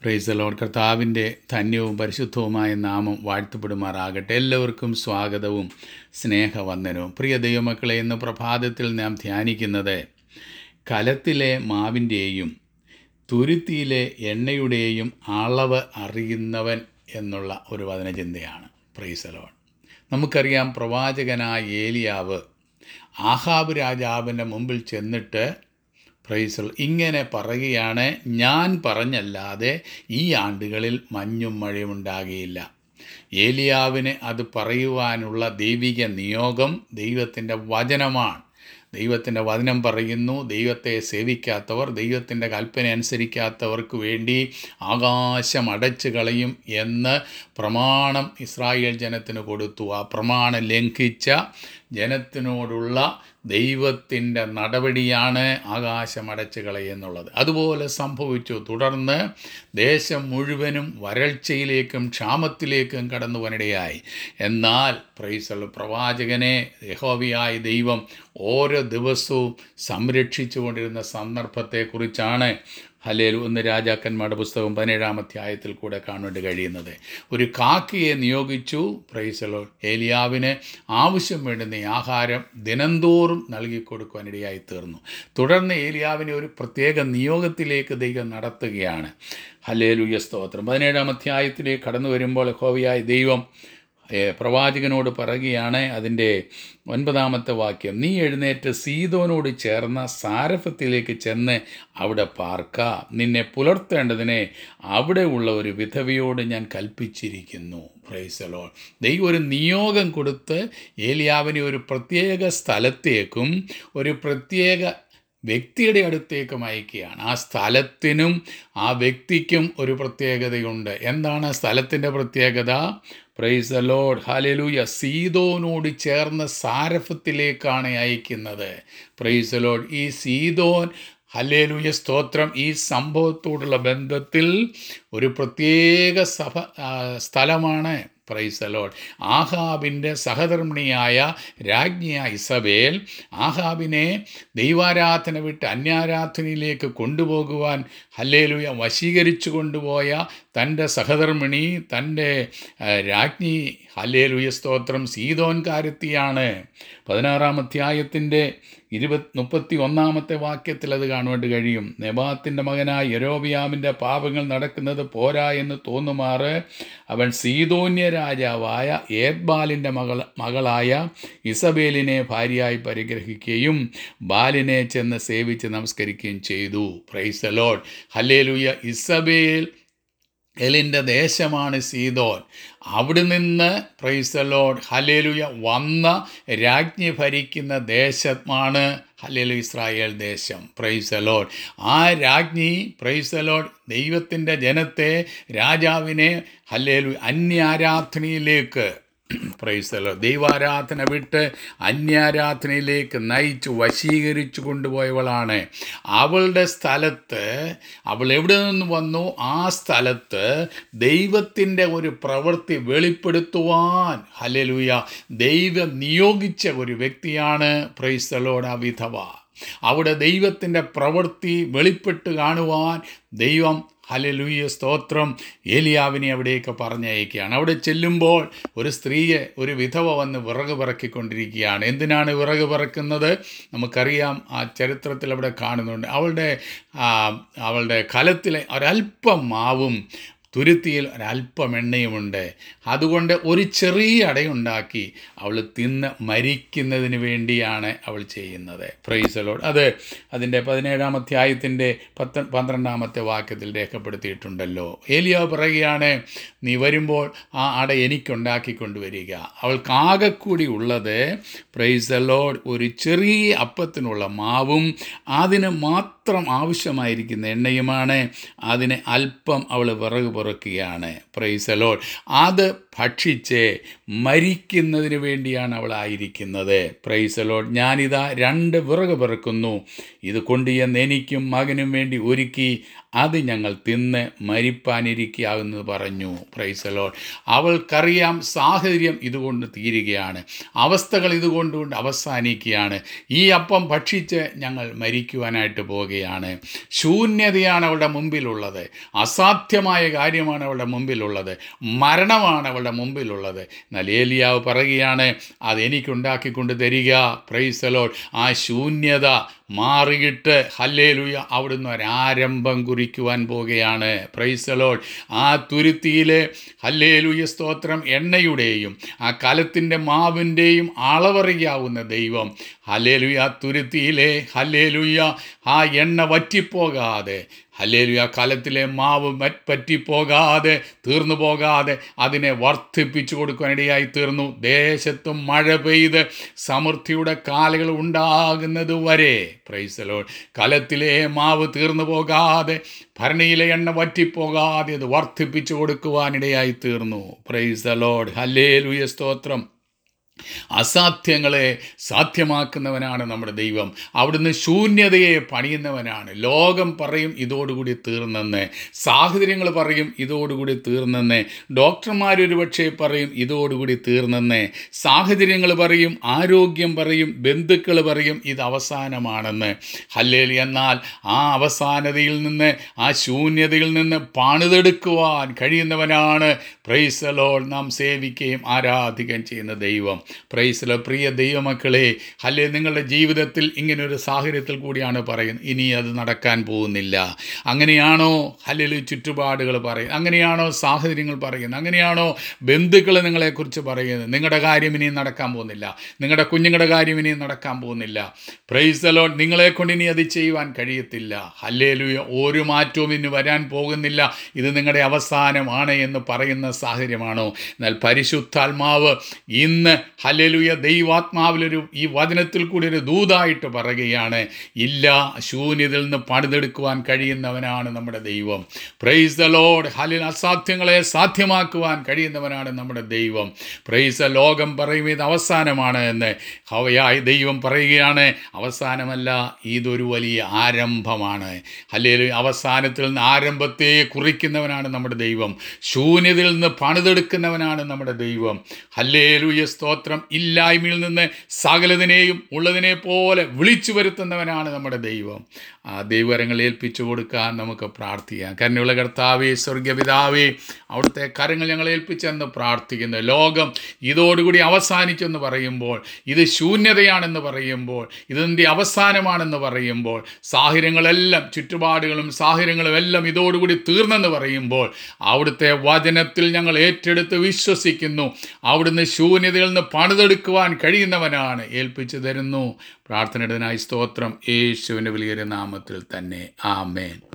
price load കർത്താവിൻ്റെ ധന്യവും പരിശുദ്ധവുമായ നാമം വാഴ്ത്തപ്പെടുമാറാകട്ടെ എല്ലാവർക്കും സ്വാഗതവും സ്നേഹവന്ദനവും പ്രിയ ദൈവമക്കളെ ഇന്ന് പ്രഭാതത്തിൽ നാം ധ്യാനിക്കുന്നത് കലത്തിലെ മാവിൻ്റെയും തുരുത്തിയിലെ എണ്ണയുടെയും അളവ് അറിയുന്നവൻ എന്നുള്ള ഒരു വചനചിന്തയാണ് പ്രൈസ് ലോഡ് നമുക്കറിയാം പ്രവാചകനായ ഏലിയാവ് ആഹാബ് രാജാവിൻ്റെ മുമ്പിൽ ചെന്നിട്ട് പ്രൈസൽ ഇങ്ങനെ പറയുകയാണ് ഞാൻ പറഞ്ഞല്ലാതെ ഈ ആണ്ടുകളിൽ മഞ്ഞും മഴയും ഉണ്ടാകുകയില്ല ഏലിയാവിന് അത് പറയുവാനുള്ള ദൈവിക നിയോഗം ദൈവത്തിൻ്റെ വചനമാണ് ദൈവത്തിൻ്റെ വചനം പറയുന്നു ദൈവത്തെ സേവിക്കാത്തവർ ദൈവത്തിൻ്റെ കൽപ്പന അനുസരിക്കാത്തവർക്ക് വേണ്ടി ആകാശം അടച്ചു കളയും എന്ന് പ്രമാണം ഇസ്രായേൽ ജനത്തിന് കൊടുത്തു ആ പ്രമാണം ലംഘിച്ച ജനത്തിനോടുള്ള ദൈവത്തിൻ്റെ നടപടിയാണ് ആകാശം അടച്ചു കളയെന്നുള്ളത് അതുപോലെ സംഭവിച്ചു തുടർന്ന് ദേശം മുഴുവനും വരൾച്ചയിലേക്കും ക്ഷാമത്തിലേക്കും കടന്നു വനിടയായി എന്നാൽ പ്രൈസൽ പ്രവാചകനെ യഹോവിയായ ദൈവം ഓരോ ദിവസവും സംരക്ഷിച്ചു കൊണ്ടിരുന്ന സന്ദർഭത്തെക്കുറിച്ചാണ് ഹലേൽ ഒന്ന് രാജാക്കന്മാരുടെ പുസ്തകം പതിനേഴാം അധ്യായത്തിൽ കൂടെ കാണേണ്ടി കഴിയുന്നത് ഒരു കാക്കിയെ നിയോഗിച്ചു പ്രൈസലോ ഏലിയാവിന് ആവശ്യം വേണ്ടുന്ന ഈ ആഹാരം ദിനംതോറും നൽകി കൊടുക്കുവാനിടയായി തീർന്നു തുടർന്ന് ഏലിയാവിനെ ഒരു പ്രത്യേക നിയോഗത്തിലേക്ക് ദൈവം നടത്തുകയാണ് ഹലേലുയ സ്തോത്രം പതിനേഴാം അധ്യായത്തിലേക്ക് കടന്നു വരുമ്പോൾ ഹോവിയായ ദൈവം പ്രവാചകനോട് പറയുകയാണ് അതിൻ്റെ ഒൻപതാമത്തെ വാക്യം നീ എഴുന്നേറ്റ് സീതോനോട് ചേർന്ന സാരഫത്തിലേക്ക് ചെന്ന് അവിടെ പാർക്ക നിന്നെ പുലർത്തേണ്ടതിനെ അവിടെ ഉള്ള ഒരു വിധവയോട് ഞാൻ കൽപ്പിച്ചിരിക്കുന്നു പ്രൈസലോൾ ദൈവം ഒരു നിയോഗം കൊടുത്ത് ഏലിയാവിനെ ഒരു പ്രത്യേക സ്ഥലത്തേക്കും ഒരു പ്രത്യേക വ്യക്തിയുടെ അടുത്തേക്കും അയക്കുകയാണ് ആ സ്ഥലത്തിനും ആ വ്യക്തിക്കും ഒരു പ്രത്യേകതയുണ്ട് എന്താണ് സ്ഥലത്തിൻ്റെ പ്രത്യേകത പ്രൈസ് ദ ലോഡ് ഹാലലൂയ സീതോനോട് ചേർന്ന സാരഫത്തിലേക്കാണ് അയക്കുന്നത് പ്രൈസ് ദ ലോഡ് ഈ സീതോൻ ഹലേലുയ സ്തോത്രം ഈ സംഭവത്തോടുള്ള ബന്ധത്തിൽ ഒരു പ്രത്യേക സഭ സ്ഥലമാണ് പ്രൈസലോഡ് ആഹാബിൻ്റെ സഹധർമ്മിണിയായ രാജ്ഞിയായ ഇസബേൽ ആഹാബിനെ ദൈവാരാധന വിട്ട് അന്യാരാധനയിലേക്ക് കൊണ്ടുപോകുവാൻ ഹല്ലേലുയ വശീകരിച്ചു കൊണ്ടുപോയ തൻ്റെ സഹധർമ്മിണി തൻ്റെ രാജ്ഞി ഹല്ലേലുയ സ്തോത്രം സീതോൻകാരത്തിയാണ് പതിനാറാം അധ്യായത്തിൻ്റെ ഇരുപത് മുപ്പത്തി ഒന്നാമത്തെ വാക്യത്തിൽ അത് കാണുവാൻ കഴിയും നെബാത്തിൻ്റെ മകനായ യരോബിയാമിൻ്റെ പാപങ്ങൾ നടക്കുന്നത് പോരാ എന്ന് തോന്നുമാറ് അവൻ സീതോന്യ രാജാവായ ഏദ്ബാലിൻ്റെ മകൾ മകളായ ഇസബേലിനെ ഭാര്യയായി പരിഗ്രഹിക്കുകയും ബാലിനെ ചെന്ന് സേവിച്ച് നമസ്കരിക്കുകയും ചെയ്തു പ്രൈസ് ലോഡ് ഹല്ലേലുയ ഇസബേൽ എലിൻ്റെ ദേശമാണ് സീതോൻ അവിടെ നിന്ന് പ്രൈസലോഡ് ഹലേലുയ വന്ന രാജ്ഞി ഭരിക്കുന്ന ദേശമാണ് ഹലേലു ഇസ്രായേൽ ദേശം പ്രൈസലോഡ് ആ രാജ്ഞി പ്രൈസലോഡ് ദൈവത്തിൻ്റെ ജനത്തെ രാജാവിനെ ഹലേലു അന്യാരാധനയിലേക്ക് പ്രൈസലോ ദൈവാരാധന വിട്ട് അന്യാരാധനയിലേക്ക് നയിച്ചു വശീകരിച്ചു കൊണ്ടുപോയവളാണ് അവളുടെ സ്ഥലത്ത് അവൾ എവിടെ നിന്ന് വന്നു ആ സ്ഥലത്ത് ദൈവത്തിൻ്റെ ഒരു പ്രവൃത്തി വെളിപ്പെടുത്തുവാൻ ഹലലുയ ദൈവം നിയോഗിച്ച ഒരു വ്യക്തിയാണ് പ്രൈസലോട് ആ വിധവ അവിടെ ദൈവത്തിൻ്റെ പ്രവൃത്തി വെളിപ്പെട്ട് കാണുവാൻ ദൈവം ഹലലൂയ സ്തോത്രം ഏലിയാവിനെ അവിടേക്ക് പറഞ്ഞയക്കുകയാണ് അവിടെ ചെല്ലുമ്പോൾ ഒരു സ്ത്രീയെ ഒരു വിധവ വന്ന് വിറക് പിറക്കിക്കൊണ്ടിരിക്കുകയാണ് എന്തിനാണ് വിറക് പിറക്കുന്നത് നമുക്കറിയാം ആ ചരിത്രത്തിൽ അവിടെ കാണുന്നുണ്ട് അവളുടെ അവളുടെ കലത്തിലെ ഒരല്പം മാവും തുരുത്തിയിൽ ഒരല്പം എണ്ണയുമുണ്ട് അതുകൊണ്ട് ഒരു ചെറിയ അടയുണ്ടാക്കി അവൾ തിന്ന് മരിക്കുന്നതിന് വേണ്ടിയാണ് അവൾ ചെയ്യുന്നത് പ്രൈസലോട് അത് അതിൻ്റെ പതിനേഴാം അധ്യായത്തിൻ്റെ പത്ത് പന്ത്രണ്ടാമത്തെ വാക്യത്തിൽ രേഖപ്പെടുത്തിയിട്ടുണ്ടല്ലോ ഏലിയാവ് പറയുകയാണ് നീ വരുമ്പോൾ ആ അട എനിക്കുണ്ടാക്കി കൊണ്ടുവരിക അവൾക്കാകെക്കൂടി ഉള്ളത് പ്രൈസലോഡ് ഒരു ചെറിയ അപ്പത്തിനുള്ള മാവും അതിന് മാത്രം ആവശ്യമായിരിക്കുന്ന എണ്ണയുമാണ് അതിന് അല്പം അവൾ വിറക് പുറക്കുകയാണ് പ്രൈസലോഡ് അത് ഭക്ഷിച്ച് മരിക്കുന്നതിന് വേണ്ടിയാണ് അവൾ ആയിരിക്കുന്നത് പ്രൈസലോഡ് ഞാനിതാ രണ്ട് വിറക് പിറക്കുന്നു ഇത് കൊണ്ടുചെന്ന് എനിക്കും മകനും വേണ്ടി ഒരുക്കി അത് ഞങ്ങൾ തിന്ന് മരിപ്പാനിരിക്കാമെന്ന് പറഞ്ഞു പ്രൈസലോൾ അവൾക്കറിയാം സാഹചര്യം ഇതുകൊണ്ട് തീരുകയാണ് അവസ്ഥകൾ ഇതുകൊണ്ടുകൊണ്ട് അവസാനിക്കുകയാണ് ഈ അപ്പം ഭക്ഷിച്ച് ഞങ്ങൾ മരിക്കുവാനായിട്ട് പോവുകയാണ് ശൂന്യതയാണ് അവളുടെ മുമ്പിലുള്ളത് അസാധ്യമായ കാര്യമാണ് അവളുടെ മുമ്പിലുള്ളത് മരണമാണ് അവളുടെ മുമ്പിലുള്ളത് എന്നാൽ ഏലിയാവ് പറയുകയാണ് അതെനിക്കുണ്ടാക്കിക്കൊണ്ട് തരിക പ്രൈസലോൾ ആ ശൂന്യത മാറിയിട്ട് ഹല്ലേലുയ അവിടുന്ന് ഒരാരംഭം കുറിക്കുവാൻ പോകുകയാണ് പ്രൈസലോൾ ആ തുരുത്തിയിലെ ഹല്ലേലുയ സ്തോത്രം എണ്ണയുടെയും ആ കലത്തിൻ്റെ മാവിൻ്റെയും അളവറിയാവുന്ന ദൈവം ഹല്ലേലുയ ആ തുരുത്തിയിലെ ഹല്ലേലുയ ആ എണ്ണ വറ്റിപ്പോകാതെ ഹല്ലേലുയ കലത്തിലെ മാവ് മറ്റ് പറ്റിപ്പോകാതെ തീർന്നു പോകാതെ അതിനെ വർദ്ധിപ്പിച്ചു കൊടുക്കാനിടയായി തീർന്നു ദേശത്തും മഴ പെയ്ത് സമൃദ്ധിയുടെ കാലുകൾ ഉണ്ടാകുന്നത് വരെ പ്രൈസലോ കലത്തിലെ മാവ് തീർന്നു പോകാതെ ഭരണിയിലെ എണ്ണ വറ്റിപ്പോകാതെ അത് വർദ്ധിപ്പിച്ചു കൊടുക്കുവാനിടയായി തീർന്നു പ്രൈസ് ലോഡ് ഹല്ലേലുയ സ്തോത്രം അസാധ്യങ്ങളെ സാധ്യമാക്കുന്നവനാണ് നമ്മുടെ ദൈവം അവിടുന്ന് ശൂന്യതയെ പണിയുന്നവനാണ് ലോകം പറയും ഇതോടുകൂടി തീർന്നെന്ന് സാഹചര്യങ്ങൾ പറയും ഇതോടുകൂടി തീർന്നെന്ന് ഡോക്ടർമാരൊരു പക്ഷേ പറയും ഇതോടുകൂടി തീർന്നെന്ന് സാഹചര്യങ്ങൾ പറയും ആരോഗ്യം പറയും ബന്ധുക്കൾ പറയും ഇത് അവസാനമാണെന്ന് ഹല്ലേൽ എന്നാൽ ആ അവസാനതയിൽ നിന്ന് ആ ശൂന്യതയിൽ നിന്ന് പണിതെടുക്കുവാൻ കഴിയുന്നവനാണ് പ്രൈസലോൾ നാം സേവിക്കുകയും ആരാധിക്കുകയും ചെയ്യുന്ന ദൈവം പ്രൈസലോ പ്രിയ ദൈവമക്കളെ അല്ലേ നിങ്ങളുടെ ജീവിതത്തിൽ ഇങ്ങനൊരു സാഹചര്യത്തിൽ കൂടിയാണ് പറയുന്നത് ഇനി അത് നടക്കാൻ പോകുന്നില്ല അങ്ങനെയാണോ അല്ലെങ്കിൽ ചുറ്റുപാടുകൾ പറയുന്നത് അങ്ങനെയാണോ സാഹചര്യങ്ങൾ പറയുന്നത് അങ്ങനെയാണോ ബന്ധുക്കൾ നിങ്ങളെക്കുറിച്ച് പറയുന്നത് നിങ്ങളുടെ കാര്യം ഇനിയും നടക്കാൻ പോകുന്നില്ല നിങ്ങളുടെ കുഞ്ഞുങ്ങളുടെ കാര്യം ഇനിയും നടക്കാൻ പോകുന്നില്ല പ്രൈസലോ നിങ്ങളെ കൊണ്ട് ഇനി അത് ചെയ്യുവാൻ കഴിയത്തില്ല ഹല്ലേലുയ ഒരു മാറ്റവും ഇനി വരാൻ പോകുന്നില്ല ഇത് നിങ്ങളുടെ അവസാനമാണ് എന്ന് പറയുന്ന സാഹചര്യമാണോ എന്നാൽ പരിശുദ്ധാത്മാവ് ഇന്ന് ഹല്ലേലുയ ദൈവാത്മാവിലൊരു ഈ വചനത്തിൽ കൂടി ഒരു ദൂതായിട്ട് പറയുകയാണ് ഇല്ല ശൂന്യതയിൽ നിന്ന് പണിതെടുക്കുവാൻ കഴിയുന്നവനാണ് നമ്മുടെ ദൈവം പ്രൈസ് ദ ലോഡ് ഹലിൽ അസാധ്യങ്ങളെ സാധ്യമാക്കുവാൻ കഴിയുന്നവനാണ് നമ്മുടെ ദൈവം പ്രൈസ് ലോകം പറയും ഇത് അവസാനമാണ് എന്ന് ഹവയായി ദൈവം പറയുകയാണ് അവസാനമല്ല ഇതൊരു വലിയ ആരംഭമാണ് അല്ലെങ്കിൽ അവസാനത്തിൽ നിന്ന് ആരംഭത്തെ കുറിക്കുന്നവനാണ് നമ്മുടെ ദൈവം ശൂന്യതയിൽ നിന്ന് പണിതെടുക്കുന്നവനാണ് നമ്മുടെ ദൈവം ഹല്ലേലൂയ സ്തോത്രം ഇല്ലായ്മയിൽ നിന്ന് സകലതിനെയും ഉള്ളതിനെ പോലെ വിളിച്ചു വരുത്തുന്നവനാണ് നമ്മുടെ ദൈവം ആ ദൈവകരങ്ങൾ ഏൽപ്പിച്ചു കൊടുക്കാൻ നമുക്ക് പ്രാർത്ഥിക്കാം കരുണയുള്ള കർത്താവേ സ്വർഗപിതാവേ അവിടുത്തെ കരങ്ങൾ ഞങ്ങൾ ഏൽപ്പിച്ചെന്ന് പ്രാർത്ഥിക്കുന്നു ലോകം ഇതോടുകൂടി അവസാനിച്ചെന്ന് പറയുമ്പോൾ ഇത് ശൂന്യതയാണെന്ന് പറയുമ്പോൾ ഇതിൻ്റെ അവസാനമാണെന്ന് പറയുമ്പോൾ സാഹചര്യങ്ങളെല്ലാം ചുറ്റുപാടുകളും സാഹചര്യങ്ങളും എല്ലാം ഇതോടുകൂടി തീർന്നെന്ന് പറയുമ്പോൾ അവിടുത്തെ വചനത്തിൽ ഞങ്ങൾ ഏറ്റെടുത്ത് വിശ്വസിക്കുന്നു അവിടുന്ന് ശൂന്യതയിൽ നിന്ന് പണിതെടുക്കുവാൻ കഴിയുന്നവനാണ് ഏൽപ്പിച്ചു തരുന്നു പ്രാർത്ഥനയുടേതിനായി സ്തോത്രം യേശുവിൻ്റെ വലിയൊരു നാമത്തിൽ തന്നെ ആമേൻ